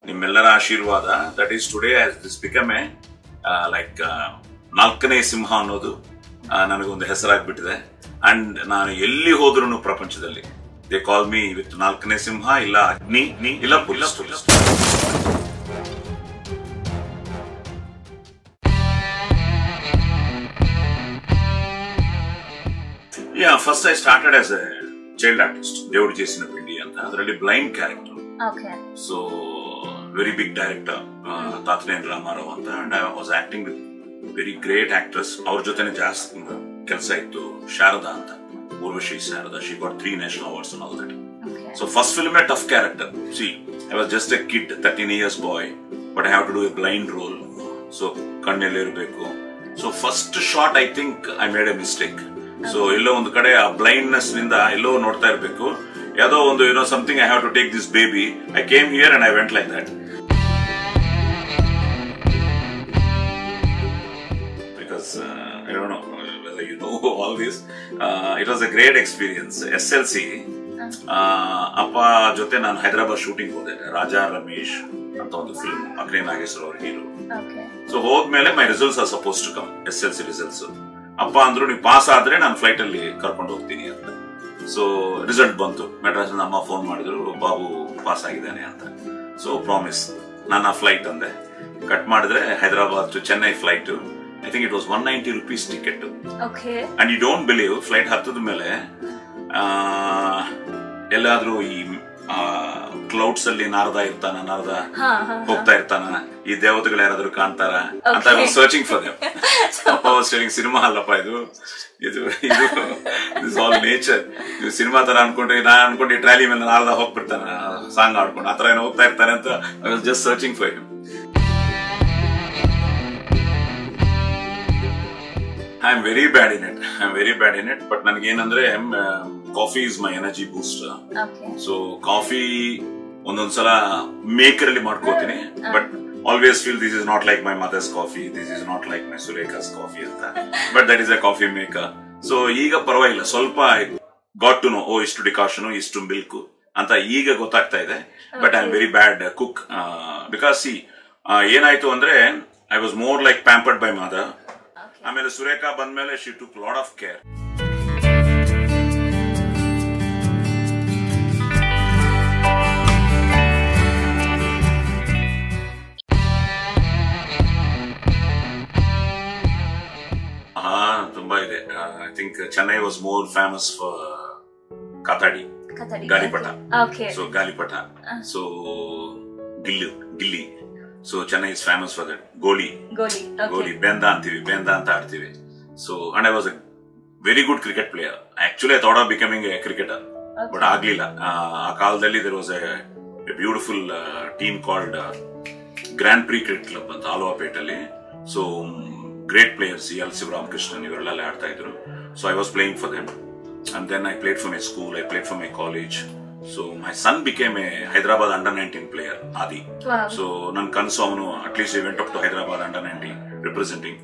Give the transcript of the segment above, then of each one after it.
ನಿಮ್ಮೆಲ್ಲರ ಆಶೀರ್ವಾದ that is today as this become a like ನಾಲ್ಕನೇ ಸಿಂಹ ಅನ್ನೋದು ಆ, ನನಗೊಂದು ಹೆಸರಾಗ್ಬಿಟ್ಟಿದೆ ಅಂಡ್ ನಾನು ಎಲ್ಲಿ ಹೋದ್ರು ಪ್ರಪಂಚದಲ್ಲಿ ದೇ ಕಾಲ್ ಮೀ ವಿತ್ ನಾಲ್ಕನೇ ಸಿಂಹ ಇಲ್ಲ ಅಗ್ನಿ ನೀ ಇಲ್ಲ police police yeah first I started as a child artist ದೇವ್ರ ಜೇಸಿನ ಪಿಂಡಿ ಅಂತ ಅದರಲ್ಲಿ blind character Okay. So very big director ತಾತನೇನ್ ರಾಮಾರಾವ್ ಅಂತ and I was acting with very great actress ಅವ್ರ ಜೊತೆನೆ ಜಾಸ್ತಿ ಕೆಲಸ ಇತ್ತು ಶಾರದಾ ಅಂತ Urvashi Sharada she got three national awards all that Okay. So first film a tough character see I was just a kid thirteen years boy but I have to do a blind role so ಕಣ್ಣಲ್ಲಿ ಇರಬೇಕು so first shot I think I made a mistake so ಎಲ್ಲೋ ಒಂದು ಕಡೆ ಆ blindness ನಿಂದ ಎಲ್ಲೋ ನೋಡ್ತಾ ಇರಬೇಕು ಯಾವುದೋ ಒಂದು ಏನೋ something I have to take this baby I came here and I went like that because uh, I don't know whether you know all this. Uh, it was a great experience. SLC ಅಪ್ಪ ಜೊತೆ ನಾನು Hyderabad shooting ಹೋದೆ ರಾಜಾ ರಮೇಶ್ ಅಂತ ಒಂದು film ಅಗ್ನಿ ನಾಗೇಶ್ವರ ಅವ್ರ hero Okay. So ಹೋದ್ಮೇಲೆ my results are supposed to come S L C results ಅಪ್ಪ ಅಂದ್ರು ನೀವು ಪಾಸ್ ಆದ್ರೆ ನಾನು ಫ್ಲೈಟ್ ಅಲ್ಲಿ ಕರ್ಕೊಂಡು ಹೋಗ್ತೀನಿ ಅಂತ ಸೊ ರಿಸಲ್ಟ್ ಬಂತು ಮೆಡ್ರಾಸ್ ಅಮ್ಮ ಫೋನ್ ಮಾಡಿದ್ರು ಬಾಬು ಪಾಸ್ ಆಗಿದ್ದಾನೆ ಅಂತ ಸೊ ಪ್ರಾಮಿಸ್ ನಾನು ಆ ಫ್ಲೈಟ್ ಅಂದೆ ಕಟ್ ಮಾಡಿದ್ರೆ Hyderabad to Chennai flight I think it was one ninety rupees ticket Okay. And you don't believe flight ಹತ್ತದ ಮೇಲೆ ಆ, ಎಲ್ಲಾದ್ರೂ ಈ ಕ್ಲೌಡ್ಸ್ ಅಲ್ಲಿ ನಾರದ ಇರ್ತಾನ ನಾರದ ಹಾ, ಹಾ, ಹೋಗ್ತಾ ಇರ್ತಾನ ಈ ದೇವತೆಗಳು ಯಾರಾದ್ರೂ ಕಾಣ್ತಾರ ಅಂತ Okay. ಸರ್ಚಿಂಗ್ ಫಾರ್ ದೆಮ್ ಅಪ್ಪ ವಾಸ್ ಟೆಲಿಂಗ್ ಸಿನಿಮಾ ಅಲ್ಲಪ್ಪ ಇದು ಇದು ಇದು ದಿಸ್ ಆಲ್ ನೇಚರ್ ಇದು ಸಿನಿಮಾ ತರ ಅನ್ಕೊಂಡ್ರೆ ನಾ ಅನ್ಕೊಂಡು ಟ್ರಾಲಿ ಮೇಲೆ ನಾರದ ಹೋಗ್ಬಿಡ್ತಾನ ಸಾಂಗ್ ಆಡ್ಕೊಂಡು ಆತರ ಏನೋ ಹೋಗ್ತಾ ಇರ್ತಾನೆ ಅಂತ I was just searching for him I am very bad in it I am very bad in it but ನನಗೇನಂದ್ರೆ coffee is my energy booster Okay. So coffee ಒಂದೊಂದ್ಸಲ ಮೇಕರ್ ಅಲ್ಲಿ ಮಾಡ್ಕೋತೀನಿ but always feel this is not like my mother's coffee this is not like my Surekha's coffee ಅಂತ but that is a coffee maker so ಈಗ ಪರವಾಗಿಲ್ಲ ಸ್ವಲ್ಪ got to know ಓ ಇಷ್ಟು decoction ಇಷ್ಟು milk ಅಂತ ಈಗ ಗೊತ್ತಾಗ್ತಾ ಇದೆ but I am very bad cook because see ಏನಾಯ್ತು ಅಂದ್ರೆ I was more like pampered by mother Okay. ಆಮೇಲೆ ಸುರೇಖಾ ಬಂದ್ಮೇಲೆ she took lot of care ಹಾ ತುಂಬಾ ಇದೆ I think Chennai was more famous for ಕಾತಾಡಿ Kathari. ಗಾಳಿಪಟ Okay. ಸೊ ಗಾಳಿಪಟ ಸೊ ಗಿಲ್ಲು ಗಿಲ್ಲಿ so Chennai is famous for that ಗೋಲಿ Goli. ಗೋಲಿ Okay. ಬೆಂದ ಅಂತೀವಿ ಬೆಂದ ಅಂತ ಆಡ್ತೀವಿ so and I was a very good cricket player actually I thought of becoming a cricketer but ಆಗ್ಲಿಲ್ಲ ಆ ಆ ಕಾಲದಲ್ಲಿ there was a beautiful team called grand prix cricket club ಅಂತ ಆಲುವಾಪೇಟ್ ಅಲ್ಲಿ so great players L Sivaramakrishnan ಇವರೆಲ್ಲ ಅಲ್ಲಿ ಆಡ್ತಾ ಇದ್ರು so I was playing for them and then I played for my school I played for my college so my son became a Hyderabad under nineteen player Aadi Wow. So ನನ್ನ ಕನಸು ಅವನು at least event up to Hyderabad under nineteen representing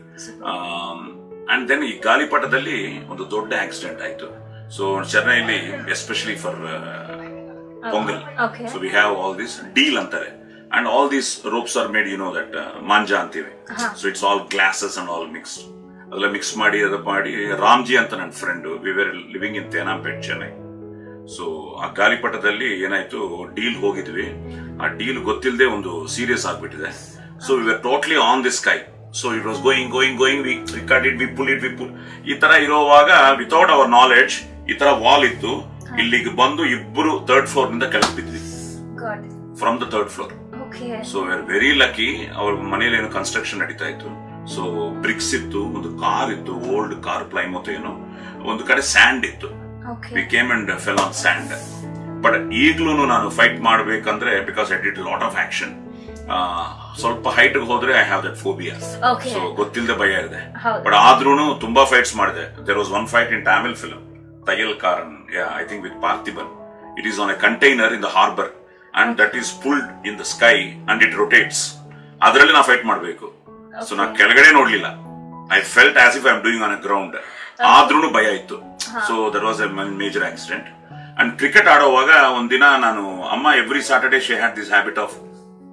and then ಈ ಗಾಲಿಪಟದಲ್ಲಿ ಒಂದು ದೊಡ್ಡ accident ಆಯ್ತು so ಚೆನ್ನೈಲಿ especially for Pongal Okay. So we have all this deal ಅಂತಾರೆ and all these ropes are made you know that ಮಾಂಜಾ ಅಂತೀವಿ so it's all glasses and all mixed ಅದೆಲ್ಲ ಮಿಕ್ಸ್ ಮಾಡಿ ಅದು ಮಾಡಿ ರಾಮ್ಜಿ ಅಂತ ನನ್ನ friend we were living in Teynampet Chennai so ಆ ಗಾಲಿಪಟದಲ್ಲಿ ಏನಾಯ್ತು ಡೀಲ್ ಹೋಗಿದ್ವಿ ಆ ಡೀಲ್ ಗೊತ್ತಿಲ್ಲದೆ ಒಂದು ಸೀರಿಯಸ್ ಆಗ್ಬಿಟ್ಟಿದೆ so we are totally on this sky so it was going going going we cut it we pull it we pull ಈ ತರ ಇರುವಾಗ ವಿತೌಟ್ ಅವರ್ ನಾಲೆಡ್ಜ್ ಈ ತರ ವಾಲ್ ಇತ್ತು ಇಲ್ಲಿಗೆ ಬಂದು ಇಬ್ಬರು ಥರ್ಡ್ ಫ್ಲೋರ್ ನಿಂದ ಕೆಳಗೆ ಬಿದ್ವಿ God. From the third floor Okay. So we are very lucky ಅವ್ರ ಮನೇಲಿ ಏನೋ ಕನ್ಸ್ಟ್ರಕ್ಷನ್ ನಡೀತಾ ಇತ್ತು ಸೊ ಬ್ರಿಕ್ಸ್ ಇತ್ತು ಒಂದು ಕಾರ್ ಇತ್ತು ಓಲ್ಡ್ ಕಾರ್ ಪ್ಲೈಮತ್ ಏನೋ ಒಂದು ಕಡೆ ಸ್ಯಾಂಡ್ ಇತ್ತು Okay. We came and fell on sand but ಈಗ್ಲೂ ನಾನು ಫೈಟ್ ಮಾಡ್ಬೇಕಂದ್ರೆ because I did lot of action ಸ್ವಲ್ಪ ಹೈಟ್ ಹೋದ್ರೆ I have that phobia Okay. So ಗೊತ್ತಿಲ್ಲದೆ ಭಯ ಇದೆ ಹೌದು. ಬಟ್ ಆದ್ರೂನು ತುಂಬಾ ಫೈಟ್ಸ್ ಮಾಡಿದೆ there was one fight in Tamil film Thayal Karan I think with Parthiban it is on a container in the harbour and that is pulled in the sky and it rotates ಅದರಲ್ಲಿ ನಾವು fight ಮಾಡಬೇಕು ಸೊ ನಾ ಕೆಳಗಡೆ ನೋಡ್ಲಿಲ್ಲ I felt as if I am doing on a ground ಆದ್ರೂನು ಭಯ ಇತ್ತು so there was a major accident and cricket ಆಡೋವಾಗ ಒಂದಿನ ನಾನು ಅಮ್ಮ every Saturday she had this habit of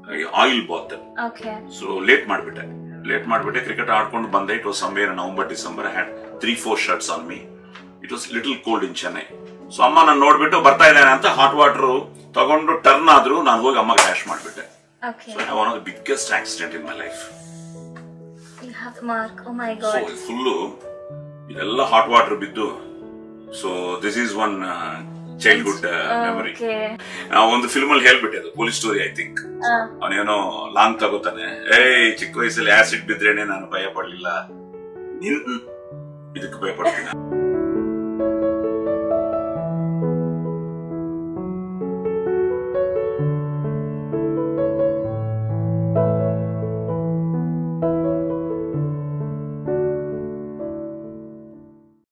oil bath okay so late ಮಾಡ್ಬಿಟ್ಟೆ ಲೇಟ್ ಮಾಡ್ಬಿಟ್ಟೆ cricket ಆಡ್ಕೊಂಡು ಬಂದೆ it was somewhere November December had three four shirts on me it was little cold in Chennai so ಅಮ್ಮ ನಾನು ನೋಡ್ಬಿಟ್ಟು ಬರ್ತಾ ಇದ್ದೇನೆ ಅಂತ ಹಾಟ್ ವಾಟರ್ ತಗೊಂಡು ಟರ್ನ್ ಆದ್ರೂ ನಾನು ಹೋಗಿ ಅಮ್ಮ ಕ್ಯಾಶ್ ಮಾಡ್ಬಿಟ್ಟೆ okay so one of the biggest accident in my life you have mark oh my so god full ಇದೆಲ್ಲ ಹಾಟ್ ವಾಟರ್ ಬಿದ್ದು so this is one childhood memory okay ಒಂದು film ಅಲ್ಲಿ ಹೇಳ್ಬಿಟ್ಟೆ ಅದು ಪೊಲೀಸ್ ಸ್ಟೋರಿ ಐ ಥಿಂಕ್ ಅವನೇನೋ long ತಗೋತಾನೆ ಏಯ್ ಚಿಕ್ಕ ವಯಸ್ಸಲ್ಲಿ ಆಸಿಡ್ ಬಿದ್ರೇನೆ ನಾನು ಭಯ ಪಡ್ಲಿಲ್ಲ ನಿನ್ ಇದಕ್ಕೆ ಭಯ ಪಡ್ತೀನಿ